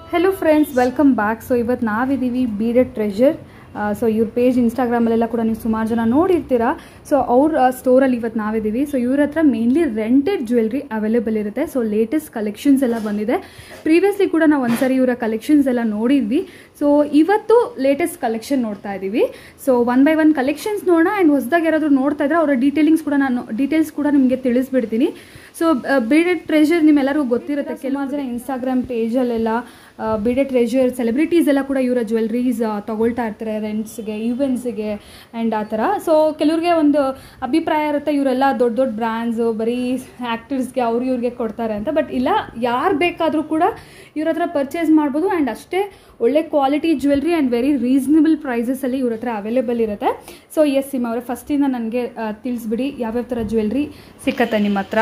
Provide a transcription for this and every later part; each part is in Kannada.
Hello friends welcome back so ಇವತ್ತು ನಾವಿದ್ದೀವಿ ಬೀಡೆಡ್ ಟ್ರೆಷರ್ ಸೊ ಇವ್ರ ಪೇಜ್ ಇನ್ಸ್ಟಾಗ್ರಾಮಲ್ಲೆಲ್ಲ ಕೂಡ ನೀವು ಸುಮಾರು ಜನ ನೋಡಿರ್ತೀರಾ ಸೊ ಅವ್ರ ಸ್ಟೋರಲ್ಲಿ ಇವತ್ತು ನಾವಿದ್ದೀವಿ ಸೊ ಇವ್ರ ಹತ್ರ ಮೇನ್ಲಿ ರೆಂಟೆಡ್ ಜ್ಯುವೆಲ್ರಿ ಅವೈಲೇಬಲ್ ಇರುತ್ತೆ ಸೊ ಲೇಟೆಸ್ಟ್ ಕಲೆಕ್ಷನ್ಸ್ ಎಲ್ಲ ಬಂದಿದೆ ಪ್ರೀವಿಯಸ್ಲಿ ಕೂಡ ನಾವು ಒಂದ್ಸರಿ ಇವರ ಕಲೆಕ್ಷನ್ಸ್ ಎಲ್ಲ ನೋಡಿದ್ವಿ ಸೊ ಇವತ್ತು ಲೇಟೆಸ್ಟ್ ಕಲೆಕ್ಷನ್ ನೋಡ್ತಾ ಇದ್ದೀವಿ so one by one collections ನೋಡೋಣ ಆ್ಯಂಡ್ ಹೊಸದಾಗಿ ಯಾರಾದರೂ ನೋಡ್ತಾ ಇದ್ರೆ ಅವರ ಡೀಟೇಲಿಂಗ್ಸ್ ಕೂಡ ನಾನು ಡೀಟೇಲ್ಸ್ ಕೂಡ ನಿಮಗೆ ತಿಳಿಸ್ಬಿಡ್ತೀನಿ ಸೊ ಬೀಡೆಡ್ ಟ್ರೆಷರ್ ನಿಮ್ಮೆಲ್ಲರಿಗೂ ಗೊತ್ತಿರುತ್ತೆ ಕೆಲವು ಜನ ಇನ್ಸ್ಟಾಗ್ರಾಮ್ ಪೇಜಲ್ಲೆಲ್ಲ ಬಿಡೆ ಟ್ರೆಷರ್ ಸೆಲೆಬ್ರಿಟೀಸ್ ಎಲ್ಲ ಕೂಡ ಇವರ ಜ್ಯುವೆಲ್ರೀಸ್ ತಗೊಳ್ತಾ ಇರ್ತಾರೆ ರೆಂಟ್ಸ್ಗೆ ಈವೆಂಟ್ಸ್ಗೆ ಆ್ಯಂಡ್ ಆ ಥರ ಸೊ ಕೆಲವ್ರಿಗೆ ಒಂದು ಅಭಿಪ್ರಾಯ ಇರುತ್ತೆ ಇವರೆಲ್ಲ ದೊಡ್ಡ ದೊಡ್ಡ ಬ್ರ್ಯಾಂಡ್ಸು ಬರೀ ಆ್ಯಕ್ಟರ್ಸ್ಗೆ ಅವ್ರು ಇವ್ರಿಗೆ ಕೊಡ್ತಾರೆ ಅಂತ ಬಟ್ ಇಲ್ಲ ಯಾರು ಬೇಕಾದರೂ ಕೂಡ ಇವ್ರ ಹತ್ರ ಪರ್ಚೇಸ್ ಮಾಡ್ಬೋದು ಆ್ಯಂಡ್ ಅಷ್ಟೇ ಒಳ್ಳೆ quality jewellery and very reasonable ಪ್ರೈಸಸಲ್ಲಿ ಇವ್ರ ಹತ್ರ ಅವೈಲೇಬಲ್ ಇರುತ್ತೆ ಸೊ ಎಸ್ ಸಿಮ್ ಅವರೇ ಫಸ್ಟಿಂದ ನನಗೆ ತಿಳಿಸ್ಬಿಡಿ ಯಾವ್ಯಾವ ಥರ ಜ್ಯುವೆಲ್ರಿ ಸಿಕ್ಕತ್ತೆ ನಿಮ್ಮ ಹತ್ರ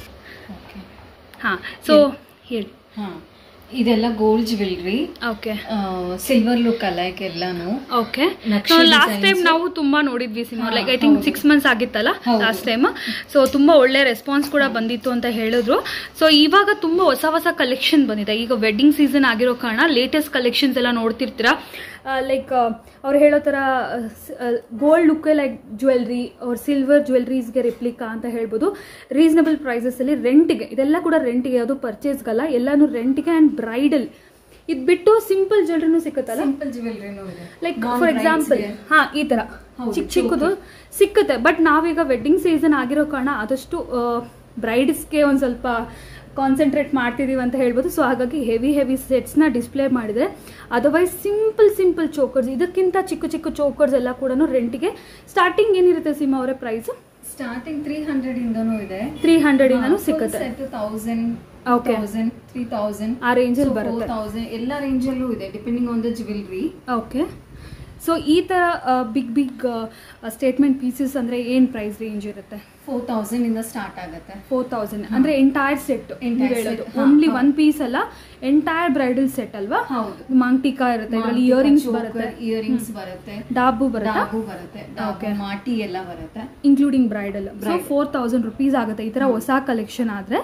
ಹಾಂ ಸೊ ಹೇಳಿ ಹಾ ಇದೆಲ್ಲ gold jewellery okay silver look like ಎಲ್ಲಾನು ಓಕೆ ನಕ್ಷೆ ಲಾಸ್ಟ್ ಟೈಮ್ ನಾವು ತುಂಬಾ ನೋಡಿದ್ವಿ cinema like I think six months ಆಗಿತ್ತಲ್ಲ ಲಾಸ್ಟ್ ಟೈಮ್ ಸೊ ತುಂಬಾ ಒಳ್ಳೆ ರೆಸ್ಪಾನ್ಸ್ ಕೂಡ ಬಂದಿತ್ತು ಅಂತ ಹೇಳಿದ್ರು ಸೊ ಇವಾಗ ತುಂಬಾ ಹೊಸ ಹೊಸ ಕಲೆಕ್ಷನ್ ಬಂದಿದೆ ಈಗ ವೆಡ್ಡಿಂಗ್ ಸೀಸನ್ ಆಗಿರೋ ಕಾರಣ ಲೇಟೆಸ್ಟ್ ಕಲೆಕ್ಷನ್ಸ್ ಎಲ್ಲ ನೋಡ್ತಿರ್ತೀರಾ ಲೈಕ್ ಅವ್ರು ಹೇಳೋ ಥರ ಗೋಲ್ಡ್ ಲುಕ್ ಲೈಕ್ ಜ್ಯುವೆಲ್ರಿ ಅವ್ರ ಸಿಲ್ವರ್ ಜ್ಯುವೆಲ್ರೀಸ್ಗೆ ರಿಪ್ಲಿಕಾ ಅಂತ ಹೇಳ್ಬೋದು ರೀಸನಬಲ್ ಪ್ರೈಸಸಲ್ಲಿ ರೆಂಟಿಗೆ ಇದೆಲ್ಲ ಕೂಡ ರೆಂಟಿಗೆ ಯಾವುದು ಪರ್ಚೇಸ್ಗಲ್ಲ ಎಲ್ಲಾನು ರೆಂಟಿಗೆ ಆ್ಯಂಡ್ ಬ್ರೈಡಲ್ ಇದು ಬಿಟ್ಟು ಸಿಂಪಲ್ ಜ್ಯುವೆಲ್ರಿನೂ ಸಿಕ್ಕತ್ತಲ್ಲ ಸಿಂಪಲ್ ಜ್ಯುವೆಲ್ರಿನೂ ಇದೆ ಲೈಕ್ ಫಾರ್ ಎಕ್ಸಾಂಪಲ್ ಹಾ ಈ ತರ ಚಿಕ್ಕ ಚಿಕ್ಕದು ಸಿಕ್ಕುತ್ತೆ ಬಟ್ ನಾವೀಗ ವೆಡ್ಡಿಂಗ್ ಸೀಸನ್ ಆಗಿರೋ ಕಾರಣ ಆದಷ್ಟು ಬ್ರೈಡ್ಸ್ಗೆ ಒಂದು ಸ್ವಲ್ಪ ಕಾನ್ಸಂಟ್ರೇಟ್ ಮಾಡ್ತಿದೀವಿ ಅಂತ ಹೇಳ್ಬೋದು ಸೊ ಹಾಗಾಗಿ ಹೆವಿ ಹೆವಿ ಸೆಟ್ಸ್ನ ಡಿಸ್ಪ್ಲೇ ಮಾಡಿದ್ರೆ ಅದರ್ವೈಸ್ ಸಿಂಪಲ್ ಸಿಂಪಲ್ ಚೋಕರ್ಸ್ ಇದಕ್ಕಿಂತ ಚಿಕ್ಕ ಚಿಕ್ಕ ಚೋಕರ್ಸ್ ಎಲ್ಲ ಕೂಡ ರೆಂಟಿಗೆ ಸ್ಟಾರ್ಟಿಂಗ್ ಏನಿರುತ್ತೆ ಸಿಮಾ ಅವರೇ ಪ್ರೈಸ್ ಸ್ಟಾರ್ಟಿಂಗ್ ತ್ರೀ ಹಂಡ್ರೆಡ್ ಇಂದನೂ ಇದೆ ತ್ರೀ ಹಂಡ್ರೆಡ್ ಇಂದನೂ ಸಿಕ್ಕುತ್ತೆ set thousand Okay. Thousand three thousand ಆ ರೇಂಜಲ್ಲಿ ಬರುತ್ತೆ ತೌಸಂಡ್ ಎಲ್ಲ ರೇಂಜಲ್ಲೂ ಇದೆ depending on the jewellery okay so ಈ ಥರ ಬಿಗ್ ಬಿಗ್ ಸ್ಟೇಟ್ಮೆಂಟ್ ಪೀಸಸ್ ಅಂದರೆ ಏನು ಪ್ರೈಸ್ ರೇಂಜ್ ಇರುತ್ತೆ ಫೋರ್ ತೌಸಂಡ್ ಇಂದ ಸ್ಟಾರ್ಟ್ ಆಗುತ್ತೆ ಫೋರ್ ತೌಸಂಡ್ ಅಂದ್ರೆ ಎಂಟೈರ್ ಸೆಟ್ Entire ಹೇಳೋದು set, ಹಾ, ಓನ್ಲಿ ಹೌದು. ಒನ್ ಪೀಸ್ ಅಲ್ಲ ಎಂಟೈರ್ ಬ್ರೈಡಲ್ ಸೆಟ್ ಅಲ್ವಾ ಹೌದು ಮಾಂಟಿಕಾ ಇರುತ್ತೆ ಇದರಲ್ಲಿ ಇಯರಿಂಗ್ಸ್ ಬರುತ್ತೆ ಇಯರಿಂಗ್ಸ್ ಬರುತ್ತೆ ಡಾಬು ಬರುತ್ತೆ ಡಾಬು ಬರುತ್ತೆ ಡಾಬು ಮಾಟಿ ಎಲ್ಲ ಬರುತ್ತೆ including bridal so four thousand rupees ಆಗುತ್ತೆ ಈ ತರ ಹೊಸ ಕಲೆಕ್ಷನ್ ಆದ್ರೆ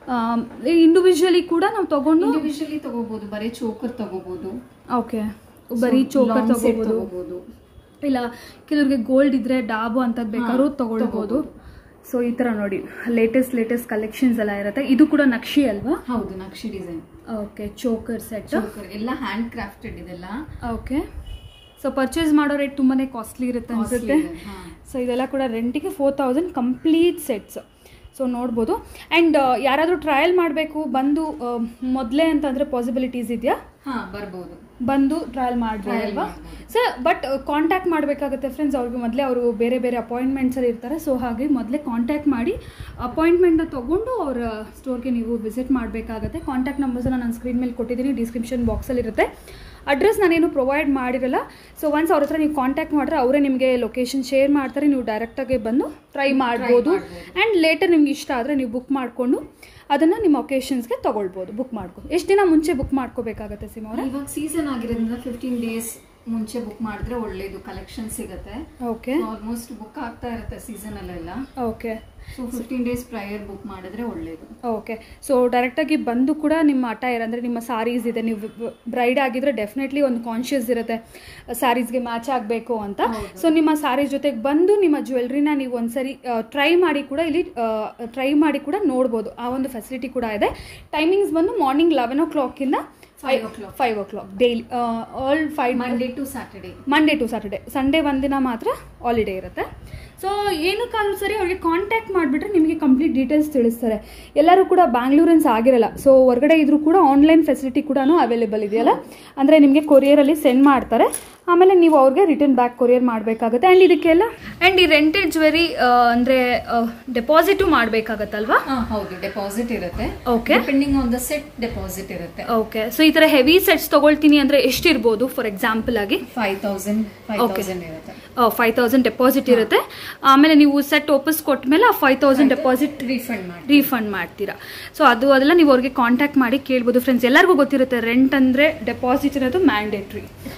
ಇಂಡಿವಿಜುವಲಿ ಕೂಡ ನಾವು ತಗೊಂಡು ಇಂಡಿವಿಜುವಲಿ ತಗೋಬಹುದು ಬರೀ ಚೋಕರ್ ತಗೋಬಹುದು ಓಕೆ ಬರೀ ಚೋಕರ್ Long set ತಗೋಬಹುದು ತಗೋಬಹುದು ಇಲ್ಲ ಕೆಲವ್ರಿಗೆ ಗೋಲ್ಡ್ ಇದ್ರೆ ಡಾಬು ಅಂತ ಬೇಕಾದ್ರೂ ತಗೊಳ್ಬೋದು ಸೊ ಈ ತರ ನೋಡಿ ಲೇಟೆಸ್ಟ್ ಲೇಟೆಸ್ಟ್ ಕಲೆಕ್ಷನ್ಸ್ ಎಲ್ಲ ಇರುತ್ತೆ ಇದು ಕೂಡ ನಕ್ಷಿ ಅಲ್ವಾ ಹೌದು ನಕ್ಷಿ design okay choker set choker ಎಲ್ಲ ಹ್ಯಾಂಡ್ ಕ್ರಾಫ್ಟೆಡ್ ಇದೆಲ್ಲ ಓಕೆ ಸೊ ಪರ್ಚೇಸ್ ಮಾಡೋ ರೇಟ್ ತುಂಬಾನೇ ಕಾಸ್ಟ್ಲಿ ಇರುತ್ತೆ ಅನ್ಸುತ್ತೆ ಸೊ ಇದೆಲ್ಲ ಕೂಡ ರೆಂಟಿಗೆ four thousand complete sets so ನೋಡ್ಬೋದು ಆ್ಯಂಡ್ ಯಾರಾದರೂ ಟ್ರಯಲ್ ಮಾಡಬೇಕು ಬಂದು ಮೊದಲೇ ಅಂತಂದರೆ ಪಾಸಿಬಿಲಿಟೀಸ್ ಇದೆಯಾ ಹಾ ಬರ್ಬೋದು ಬಂದು ಟ್ರಯಲ್ ಮಾಡ್ಬೋದಲ್ವಾ ಸರ್ ಬಟ್ ಕಾಂಟ್ಯಾಕ್ಟ್ ಮಾಡಬೇಕಾಗುತ್ತೆ ಫ್ರೆಂಡ್ಸ್ ಅವ್ರಿಗೆ ಮೊದಲೇ ಅವರು ಬೇರೆ ಬೇರೆ ಅಪಾಯಿಂಟ್ಮೆಂಟ್ಸಲ್ಲಿ ಇರ್ತಾರೆ ಸೊ ಹಾಗೆ ಮೊದಲೇ ಕಾಂಟ್ಯಾಕ್ಟ್ ಮಾಡಿ ಅಪಾಯಿಂಟ್ಮೆಂಟ್ನ ತೊಗೊಂಡು ಅವರ ಸ್ಟೋರ್ಗೆ ನೀವು ವಿಸಿಟ್ ಮಾಡಬೇಕಾಗತ್ತೆ ಕಾಂಟ್ಯಾಕ್ಟ್ ನಂಬರ್ಸನ್ನ ನಾನು ಸ್ಕ್ರೀನ್ ಮೇಲೆ ಕೊಟ್ಟಿದ್ದೀನಿ ಡಿಸ್ಕ್ರಿಪ್ಷನ್ ಬಾಕ್ಸಲ್ಲಿ ಇರುತ್ತೆ ಅಡ್ರೆಸ್ ನಾನೇನು ಪ್ರೊವೈಡ್ ಮಾಡಿರಲ್ಲ ಸೊ ಒನ್ಸ್ ಅವ್ರ ಹತ್ರ ನೀವು ಕಾಂಟ್ಯಾಕ್ಟ್ ಮಾಡಿದ್ರೆ ಅವರೇ ನಿಮಗೆ ಲೊಕೇಶನ್ ಶೇರ್ ಮಾಡ್ತಾರೆ ನೀವು ಡೈರೆಕ್ಟಾಗಿ ಬಂದು ಟ್ರೈ ಮಾಡ್ಬೋದು ಆ್ಯಂಡ್ ಲೇಟರ್ ನಿಮ್ಗೆ ಇಷ್ಟ ಆದರೆ ನೀವು ಬುಕ್ ಮಾಡಿಕೊಂಡು ಅದನ್ನು ನಿಮ್ಮ ಒಕೇಶನ್ಸ್ಗೆ ತೊಗೊಳ್ಬೋದು ಬುಕ್ ಮಾಡ್ಕೊಂಡು ಎಷ್ಟು ದಿನ ಮುಂಚೆ ಬುಕ್ ಮಾಡ್ಕೋಬೇಕಾಗತ್ತೆ ಸಿಮ್ ಅವರೇ ಇವಾಗ ಸೀಸನ್ ಆಗಿರೋದ್ರಿಂದ ಫಿಫ್ಟೀನ್ ಡೇಸ್ ಮುಂಚೆ ಬುಕ್ ಮಾಡಿದ್ರೆ ಒಳ್ಳೇದು ಕಲೆಕ್ಷನ್ ಸಿಗುತ್ತೆ ಓಕೆ ಆಲ್ಮೋಸ್ಟ್ ಬುಕ್ ಆಗ್ತಾ ಇರುತ್ತೆ ಸೀಸನ್ ಅಲ್ಲೆಲ್ಲ okay so fifteen days prior book ಮಾಡಿದ್ರೆ ಒಳ್ಳೇದು ಓಕೆ ಸೊ ಡೈರೆಕ್ಟಾಗಿ ಬಂದು ಕೂಡ ನಿಮ್ಮ ಅಟೈರ್ ಅಂದರೆ ನಿಮ್ಮ ಸಾರೀಸ್ ಇದೆ ನೀವು ಬ್ರೈಡ್ ಆಗಿದ್ರೆ ಡೆಫಿನೆಟ್ಲಿ ಒಂದು ಕಾನ್ಷಿಯಸ್ ಇರುತ್ತೆ ಸ್ಯಾರೀಸ್ಗೆ ಮ್ಯಾಚ್ ಆಗಬೇಕು ಅಂತ ಸೊ ನಿಮ್ಮ ಸಾರೀಸ್ ಜೊತೆಗೆ ಬಂದು ನಿಮ್ಮ ಜ್ಯುವೆಲ್ರಿನ ನೀವು ಒಂದ್ಸರಿ ಟ್ರೈ ಮಾಡಿ ಕೂಡ ಇಲ್ಲಿ ಟ್ರೈ ಮಾಡಿ ಕೂಡ ನೋಡ್ಬೋದು ಆ ಒಂದು ಫೆಸಿಲಿಟಿ ಕೂಡ ಇದೆ ಟೈಮಿಂಗ್ಸ್ ಬಂದು ಮಾರ್ನಿಂಗ್ ಲೆವೆನ್ ಓ ಕ್ಲಾಕಿಂದ five o'clock five o'clock daily all five Monday to Saturday Monday to Saturday Sunday ಒಂದಿನ ಮಾತ್ರ ಹಾಲಿಡೇ ಇರುತ್ತೆ ಸೊ ಏನಕ್ಕಾದ್ರೂ ಸರಿ ಅವ್ರಿಗೆ ಕಾಂಟ್ಯಾಕ್ಟ್ ಮಾಡಿಬಿಟ್ರೆ ನಿಮಗೆ ಕಂಪ್ಲೀಟ್ ಡೀಟೇಲ್ಸ್ ತಿಳಿಸ್ತಾರೆ ಎಲ್ಲರೂ ಕೂಡ ಬ್ಯಾಂಗ್ಳೂರನ್ಸ್ ಆಗಿರಲ್ಲ ಸೊ ಹೊರಗಡೆ ಇದ್ರೂ ಕೂಡ ಆನ್ಲೈನ್ ಫೆಸಿಲಿಟಿ ಕೂಡ ಅವೈಲೇಬಲ್ ಇದೆಯಲ್ಲ ಅಂದರೆ ನಿಮಗೆ ಕೊರಿಯರಲ್ಲಿ ಸೆಂಡ್ ಮಾಡ್ತಾರೆ ಆಮೇಲೆ ನೀವು ಅವ್ರಿಗೆ ರಿಟರ್ನ್ ಬ್ಯಾಕ್ ಕೊರಿಯರ್ ಮಾಡಬೇಕಾಗುತ್ತೆ ಆ್ಯಂಡ್ ಇದಕ್ಕೆಲ್ಲ ಆ್ಯಂಡ್ ಈ ರೆಂಟೆಡ್ ಜ್ಯುವೆರಿ ಅಂದರೆ ಡೆಪಾಸಿಟು ಮಾಡಬೇಕಾಗತ್ತಲ್ವಾ ಹಾ ಹೌದು ಡೆಪಾಸಿಟ್ ಇರುತ್ತೆ okay depending on the set deposit ಇರುತ್ತೆ ಓಕೆ ಸೊ ಈ ಥರ ಹೆವಿ ಸೆಟ್ಸ್ ತೊಗೊಳ್ತೀನಿ ಅಂದರೆ ಎಷ್ಟಿರ್ಬೋದು ಫಾರ್ ಎಕ್ಸಾಂಪಲ್ ಆಗಿ ಫೈವ್ ತೌಸಂಡ್ ಫೈವ್ ತೌಸಂಡ್ ಇರುತ್ತೆ ಫೈವ್ ತೌಸಂಡ್ ಡೆಪಾಸಿಟ್ ಇರುತ್ತೆ ಆಮೇಲೆ ನೀವು ಸೆಟ್ ಓಪಸ್ ಕೊಟ್ಮೇಲೆ ಆ ಫೈವ್ ತೌಸಂಡ್ ಡೆಪಾಸಿಟ್ ರೀಫಂಡ್ ಮಾಡಿ ರೀಫಂಡ್ ಮಾಡ್ತೀರಾ ಸೊ ಅದು ಅದೆಲ್ಲ ನೀವು ಅವ್ರಿಗೆ ಕಾಂಟ್ಯಾಕ್ಟ್ ಮಾಡಿ ಕೇಳ್ಬೋದು ಫ್ರೆಂಡ್ಸ್ ಎಲ್ಲರಿಗೂ ಗೊತ್ತಿರುತ್ತೆ ರೆಂಟ್ ಅಂದರೆ ಡೆಪಾಸಿಟ್ ಅನ್ನೋದು ಮ್ಯಾಂಡೇಟ್ರಿ ಹೌದು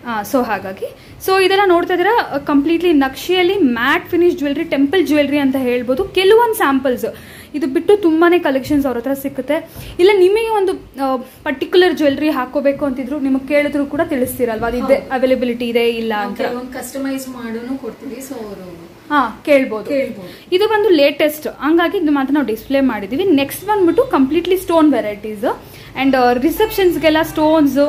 ಸೊ ಹಾಗಾಗಿ ಸೊ ಇದೆಲ್ಲ ನೋಡ್ತಾ ಇದ್ದೀರಾ ಕಂಪ್ಲೀಟ್ಲಿ ನಕ್ಷೆಯಲ್ಲಿ matte finish jewellery temple jewellery ಅಂತ ಹೇಳ್ಬೋದು ಕೆಲವೊಂದು ಸ್ಯಾಂಪಲ್ಸ್ ಇದು ಬಿಟ್ಟು ತುಂಬಾ ಕಲೆಕ್ಷನ್ಸ್ ಅವ್ರ ಹತ್ರ ಸಿಕ್ಕುತ್ತೆ ಇಲ್ಲ ನಿಮಗೆ ಒಂದು ಪರ್ಟಿಕ್ಯುಲರ್ ಜ್ಯುವೆಲ್ರಿ ಹಾಕೋಬೇಕು ಅಂತಿದ್ರು ನಿಮಗೆ ಕೇಳಿದ್ರು ಕೂಡ ತಿಳಿಸ್ತೀರಲ್ವಾ ಅದು ಇದೆ ಅವೈಲಬಿಲಿಟಿ ಇದೆ ಇಲ್ಲ ಅಂತ ಕೆಲವೊಂದು ಕಸ್ಟಮೈಸ್ ಮಾಡೋನು ಕೊಡ್ತೀವಿ ಸೊ ಅವರು ಹಾ ಕೇಳ್ಬೋದು ಕೇಳ್ಬೋದು ಇದು ಬಂದು ಲೇಟೆಸ್ಟ್ ಹಂಗಾಗಿ ಇದು ಮಾತ್ರ ನಾವು ಡಿಸ್ಪ್ಲೇ ಮಾಡಿದ್ದೀವಿ ನೆಕ್ಸ್ಟ್ ಬಂದ್ಬಿಟ್ಟು ಕಂಪ್ಲೀಟ್ಲಿ ಸ್ಟೋನ್ ವೆರೈಟೀಸ್ ಆ್ಯಂಡ್ ರಿಸೆಪ್ಷನ್ಸ್ಗೆಲ್ಲ ಸ್ಟೋನ್ಸು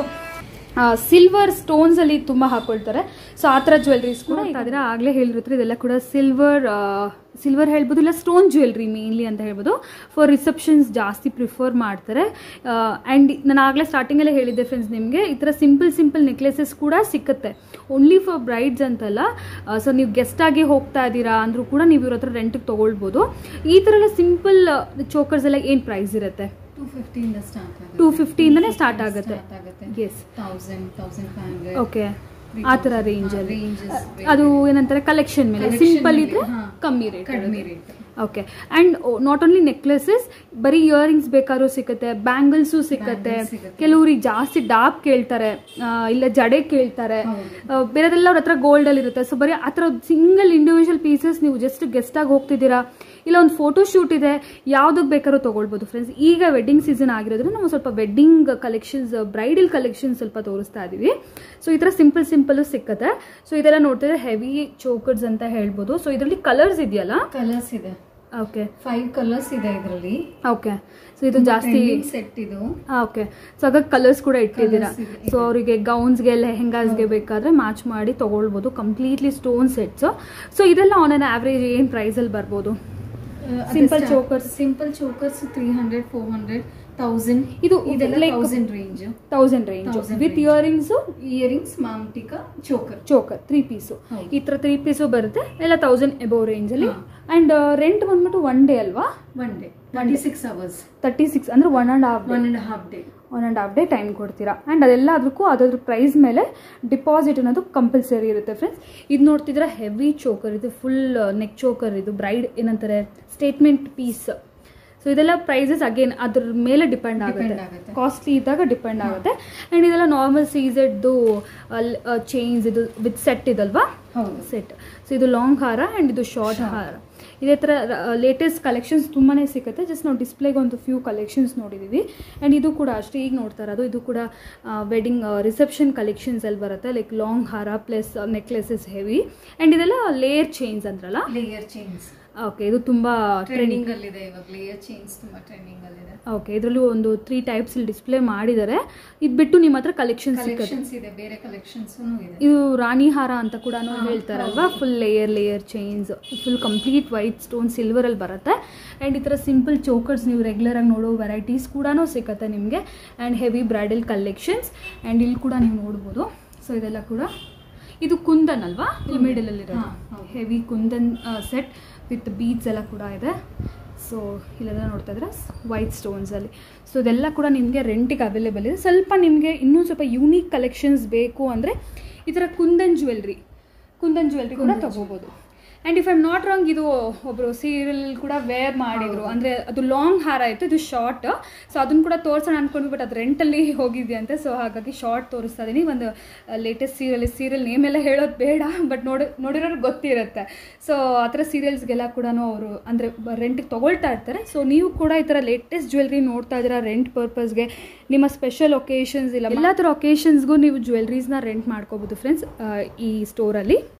ಸಿಲ್ವರ್ ಸ್ಟೋನ್ಸ್ ಅಲ್ಲಿ ತುಂಬಾ ಹಾಕೊಳ್ತಾರೆ ಸೊ ಆ ಥರ ಜ್ಯುವೆಲ್ರೀಸ್ ಕೂಡ ಅದರ ಆಗಲೇ ಹೇಳಿರ್ತಾರೆ ಇದೆಲ್ಲ ಕೂಡ ಸಿಲ್ವರ್ ಸಿಲ್ವರ್ ಹೇಳ್ಬೋದು ಇಲ್ಲ ಸ್ಟೋನ್ ಜ್ಯುವೆಲ್ರಿ ಮೇನ್ಲಿ ಅಂತ ಹೇಳ್ಬೋದು ಫಾರ್ ರಿಸೆಪ್ಷನ್ಸ್ ಜಾಸ್ತಿ ಪ್ರಿಫರ್ ಮಾಡ್ತಾರೆ ಆ್ಯಂಡ್ ನಾನು ಆಗಲೇ ಸ್ಟಾರ್ಟಿಂಗಲ್ಲೇ ಹೇಳಿದ್ದೆ ಫ್ರೆಂಡ್ಸ್ ನಿಮಗೆ ಈ ಥರ ಸಿಂಪಲ್ ಸಿಂಪಲ್ ನೆಕ್ಲೆಸಸ್ ಕೂಡ ಸಿಕ್ಕುತ್ತೆ ಓನ್ಲಿ ಫಾರ್ ಬ್ರೈಡ್ಸ್ ಅಂತಲ್ಲ ಸೊ ನೀವು ಗೆಸ್ಟ್ ಆಗಿ ಹೋಗ್ತಾ ಇದ್ದೀರಾ ಅಂದರೂ ಕೂಡ ನೀವು ಇವ್ರ ಹತ್ರ ರೆಂಟಿಗೆ ತೊಗೊಳ್ಬೋದು ಈ ಥರ ಎಲ್ಲ ಸಿಂಪಲ್ ಚೋಕರ್ಸ್ ಎಲ್ಲ ಏನು ಪ್ರೈಸ್ ಇರುತ್ತೆ ಟೂ ಫಿಫ್ಟಿಯಿಂದ ಸ್ಟಾರ್ಟ್ ಆಗುತ್ತೆ ಟೂ ಫಿಫ್ಟಿಯಿಂದನೇ ಸ್ಟಾರ್ಟ್ ಆಗುತ್ತೆ ಸ್ಟಾರ್ಟ್ ಆಗುತ್ತೆ ಎಸ್ thousand thousand five hundred okay ಆ ಥರ ರೇಂಜಲ್ಲಿ ranges ಅದು ಏನಂತಾರೆ ಕಲೆಕ್ಷನ್ ಮೇಲೆ Collection ಸಿಂಪಲ್ ಮೇಲೆ, ಇದ್ರೆ ಹಾ. ಕಮ್ಮಿ ರೇಟ್ ಕಡಿಮೆ rate okay and not only necklaces ಬರೀ ಇಯರಿಂಗ್ಸ್ ಬೇಕಾದ್ರೂ ಸಿಗುತ್ತೆ ಬ್ಯಾಂಗಲ್ಸು ಸಿಕ್ಕತ್ತೆ Bangles ಸಿಗುತ್ತೆ. ಕೆಲವ್ರಿಗೆ ಜಾಸ್ತಿ ಡಾಪ್ ಕೇಳ್ತಾರೆ ಆ, ಇಲ್ಲ ಜಡೆ ಕೇಳ್ತಾರೆ ಹೌದು. ಆ, ಬೇರೆದೆಲ್ಲ ಅವ್ರ ಹತ್ರ ಗೋಲ್ಡಲ್ಲಿ ಇರುತ್ತೆ ಸೊ ಬರೀ ಆ ಥರ ಸಿಂಗಲ್ ಇಂಡಿವಿಜುವಲ್ ಪೀಸಸ್ ನೀವು ಜಸ್ಟ್ ಗೆಸ್ಟಾಗಿ ಹೋಗ್ತಿದ್ದೀರಾ ಇಲ್ಲ ಒಂದು ಫೋಟೋ ಶೂಟ್ ಇದೆ ಯಾವುದಕ್ಕೆ ಬೇಕಾದ್ರೂ ತೊಗೊಳ್ಬೋದು ಫ್ರೆಂಡ್ಸ್ ಈಗ ವೆಡ್ಡಿಂಗ್ ಸೀಸನ್ ಆಗಿರೋದ್ರಿಂದ ನಾವು ಸ್ವಲ್ಪ ವೆಡ್ಡಿಂಗ್ ಕಲೆಕ್ಷನ್ಸ್ ಬ್ರೈಡಲ್ ಕಲೆಕ್ಷನ್ ಸ್ವಲ್ಪ ತೋರಿಸ್ತಾ ಇದ್ದೀವಿ ಸೊ ಈ ಥರ ಸಿಂಪಲ್ ಸಿಂಪಲ್ ಸಿಕ್ಕತ್ತೆ ಸೊ ಇದೆಲ್ಲ ನೋಡ್ತಿದ್ರೆ ಹೆವಿ ಚೋಕರ್ಸ್ ಅಂತ ಹೇಳ್ಬೋದು ಸೊ ಇದರಲ್ಲಿ ಕಲರ್ಸ್ ಇದೆಯಲ್ಲ ಕಲರ್ಸ್ ಇದೆ ಓಕೆ ಫೈವ್ ಕಲರ್ಸ್ ಇದೆ ಇದರಲ್ಲಿ ಓಕೆ ಸೊ ಇದು ಜಾಸ್ತಿ ಸೆಟ್ ಇದು ಓಕೆ ಸೊ ಹಾಗಾಗಿ ಕಲರ್ಸ್ ಕೂಡ ಇಟ್ಟಿದ್ದೀರಾ Colours ಇದೆ. ಸೊ ಅವರಿಗೆ ಗೌನ್ಸ್ಗೆ ಲೆಹೆಂಗಾಸ್ಗೆ ಬೇಕಾದ್ರೆ ಮ್ಯಾಚ್ ಮಾಡಿ ತಗೊಳ್ಬೋದು ಕಂಪ್ಲೀಟ್ಲಿ ಸ್ಟೋನ್ ಸೆಟ್ಸ್ ಸೊ ಇದೆಲ್ಲ ಆನ್ ಅನ್ ಆವ್ರೇಜ್ ಏನು ಪ್ರೈಸಲ್ಲಿ ಬರ್ಬೋದು Simple chokers. Simple chokers three hundred four hundred thousand ಇದು ಇದೆಲ್ಲ like- thousand range thousand range Thousand with range. Earrings earrings ಮಾಮ್ಟಿಕಾ ಚೋಕರ್ ಚೋಕರ್ ತ್ರೀ ಪೀಸು ಹೌದು. ಈ ಥರ ತ್ರೀ ಪೀಸು ಬರುತ್ತೆ ಎಲ್ಲ ತೌಸಂಡ್ ಎಬೋ ರೇಂಜಲ್ಲಿ ಹಾ. ಆ್ಯಂಡ್ ರೆಂಟ್ ಬಂದ್ಬಿಟ್ಟು ಒನ್ ಡೇ ಅಲ್ವಾ one day twenty six hours thirty six ಅಂದರೆ one and half one and half day one and half day time ಕೊಡ್ತೀರಾ ಆ್ಯಂಡ್ ಅದೆಲ್ಲ ಅದಕ್ಕೂ ಅದ್ರ ಪ್ರೈಸ್ ಮೇಲೆ ಡಿಪಾಸಿಟ್ ಅನ್ನೋದು ಕಂಪಲ್ಸರಿ ಇರುತ್ತೆ ಫ್ರೆಂಡ್ಸ್ ಇದು ನೋಡ್ತಿದ್ರೆ ಹೆವಿ ಚೋಕರ್ ಇದು ಫುಲ್ ನೆಕ್ ಚೋಕರ್ ಇದು ಬ್ರೈಡ್ ಏನಂತಾರೆ ಸ್ಟೇಟ್ಮೆಂಟ್ ಪೀಸ್ ಸೊ ಇದೆಲ್ಲ ಪ್ರೈಸಸ್ ಅಗೇನ್ ಅದ್ರ ಮೇಲೆ ಡಿಪೆಂಡ್ ಆಗುತ್ತೆ Depend ಆಗುತ್ತೆ. ಕಾಸ್ಟ್ಲಿ ಇದ್ದಾಗ ಡಿಪೆಂಡ್ ಆಗುತ್ತೆ ಆ್ಯಂಡ್ ಇದೆಲ್ಲ ನಾರ್ಮಲ್ ಸೀಸೆಡ್ದು ಚೈನ್ಸ್ ಇದು ವಿತ್ ಸೆಟ್ ಇದಲ್ವಾ ಹೌದು ಸೆಟ್ ಸೊ ಇದು ಲಾಂಗ್ ಹಾರ ಆ್ಯಂಡ್ ಇದು ಶಾರ್ಟ್ ಹಾರ ಇದೇ ಥರ ಲೇಟೆಸ್ಟ್ ಕಲೆಕ್ಷನ್ಸ್ ತುಂಬಾ ಸಿಗುತ್ತೆ ಜಸ್ಟ್ ನಾವು ಡಿಸ್ಪ್ಲೇಗೆ ಒಂದು ಫ್ಯೂ ಕಲೆಕ್ಷನ್ಸ್ ನೋಡಿದ್ದೀವಿ ಆ್ಯಂಡ್ ಇದು ಕೂಡ ಅಷ್ಟೇ ಈಗ ನೋಡ್ತಾ ಇರೋದು ಇದು ಕೂಡ ವೆಡ್ಡಿಂಗ್ ರಿಸೆಪ್ಷನ್ ಕಲೆಕ್ಷನ್ಸ್ ಅಲ್ಲಿ ಬರುತ್ತೆ ಲೈಕ್ ಲಾಂಗ್ ಹಾರ ಪ್ಲಸ್ ನೆಕ್ಲೆಸಸ್ ಹೆವಿ ಆ್ಯಂಡ್ ಇದೆಲ್ಲ ಲೇಯರ್ ಚೈನ್ಸ್ ಅಂದ್ರಲ್ಲ ಲೇಯರ್ ಚೈನ್ಸ್ ಓಕೆ ಇದು ತುಂಬ ಟ್ರೆಂಡಿಂಗ್ ಟ್ರೆಂಡಿಂಗ್ ಅಲ್ಲಿ ಇದೆ ಇವಾಗ ಲೇಯರ್ ಚೈನ್ಸ್ ತುಂಬಾ ಟ್ರೆಂಡಿಂಗ್ ಅಲ್ಲಿ ಇದೆ ಓಕೆ ಇದರಲ್ಲೂ ಒಂದು ತ್ರೀ ಟೈಪ್ಸ್ ಇಲ್ಲಿ ಡಿಸ್ಪ್ಲೇ ಮಾಡಿದ್ದಾರೆ ಇದು ಬಿಟ್ಟು ನಿಮ್ಮ ಹತ್ರ ಕಲೆಕ್ಷನ್ ಸಿಗುತ್ತೆ ಕಲೆಕ್ಷನ್ಸ್ ಇದೆ ಬೇರೆ ಕಲೆಕ್ಷನ್ಸ್ ಇದೆ ಇದು ರಾಣಿ ಹಾರ ಅಂತ ಕೂಡ ಹೇಳ್ತಾರಲ್ವಾ full layer layer chains full complete white stone ಸಿಲ್ವರಲ್ಲಿ ಬರುತ್ತೆ ಆ್ಯಂಡ್ ಈ ಥರ ಸಿಂಪಲ್ ಚೋಕರ್ಸ್ ನೀವು ರೆಗ್ಯುಲರ್ ಆಗಿ ನೋಡೋ ವೆರೈಟೀಸ್ ಕೂಡ ಸಿಗುತ್ತೆ ನಿಮಗೆ and heavy bridal collections and ಇಲ್ಲಿ ಕೂಡ ನೀವು ನೋಡ್ಬೋದು ಸೊ ಇದೆಲ್ಲ ಕೂಡ ಇದು ಕುಂದನ್ ಅಲ್ವಾ ಇಲ್ಲಿ ಮಿಡಲಲ್ಲಿರೋದು ಹಾ, ಹೌದು. Heavy kundan set with beads ಎಲ್ಲ ಕೂಡ ಇದೆ ಸೊ ಇಲ್ಲೆಲ್ಲ ನೋಡ್ತಾ ಇದ್ರೆ ವೈಟ್ ಸ್ಟೋನ್ಸಲ್ಲಿ ಸೊ ಇದೆಲ್ಲ ಕೂಡ ನಿಮಗೆ ರೆಂಟಿಗೆ ಅವೈಲೇಬಲ್ ಇದೆ ಸ್ವಲ್ಪ ನಿಮಗೆ ಇನ್ನೂ ಸ್ವಲ್ಪ ಯೂನಿಕ್ ಕಲೆಕ್ಷನ್ಸ್ ಬೇಕು ಅಂದರೆ ಈ ಥರ ಕುಂದನ್ ಜ್ಯುವೆಲ್ರಿ ಕುಂದನ್ ಜ್ಯುವೆಲ್ರಿ ಕೂಡ ತಗೋಬೋದು and if I'm not wrong ಇದು ಒಬ್ಬರು ಸೀರಿಯಲ್ ಕೂಡ ವೇರ್ ಮಾಡಿದ್ರು ಅಂದರೆ ಅದು ಲಾಂಗ್ ಹಾರ ಇತ್ತು ಇದು ಶಾರ್ಟ್ ಸೊ ಅದನ್ನು ಕೂಡ ತೋರ್ಸೋಣ ಅನ್ಕೊಂಡ್ವಿ ಬಟ್ ಅದು ರೆಂಟಲ್ಲಿ ಹೋಗಿದ್ಯಂತೆ ಸೊ ಹಾಗಾಗಿ ಶಾರ್ಟ್ ತೋರಿಸ್ತಾ ಇದ್ದೀನಿ ಒಂದು ಲೇಟೆಸ್ಟ್ ಸೀರಿಯಲ್ ಸೀರಿಯಲ್ ನೇಮ್ ಎಲ್ಲ ಹೇಳೋದು ಬೇಡ ಬಟ್ ನೋಡಿ ನೋಡಿರೋರು ಗೊತ್ತಿರುತ್ತೆ ಸೊ ಆ ಥರ ಸೀರಿಯಲ್ಸ್ಗೆಲ್ಲ ಕೂಡ ಅವರು ಅಂದರೆ ರೆಂಟಿಗೆ ತೊಗೊಳ್ತಾ ಇರ್ತಾರೆ ಸೊ ನೀವು ಕೂಡ ಈ ಥರ ಲೇಟೆಸ್ಟ್ ಜ್ಯುವೆಲ್ರಿ ನೋಡ್ತಾ ಇದ್ದೀರಾ ರೆಂಟ್ ಪರ್ಪಸ್ಗೆ ನಿಮ್ಮ ಸ್ಪೆಷಲ್ ಒಕೇಶನ್ಸ್ ಇಲ್ಲ ಎಲ್ಲ ಥರ ಒಕೇಶನ್ಸ್ಗೂ ನೀವು ಜ್ಯುವೆಲ್ರೀಸ್ನ ರೆಂಟ್ ಮಾಡ್ಕೋಬೋದು ಫ್ರೆಂಡ್ಸ್ ಈ ಸ್ಟೋರಲ್ಲಿ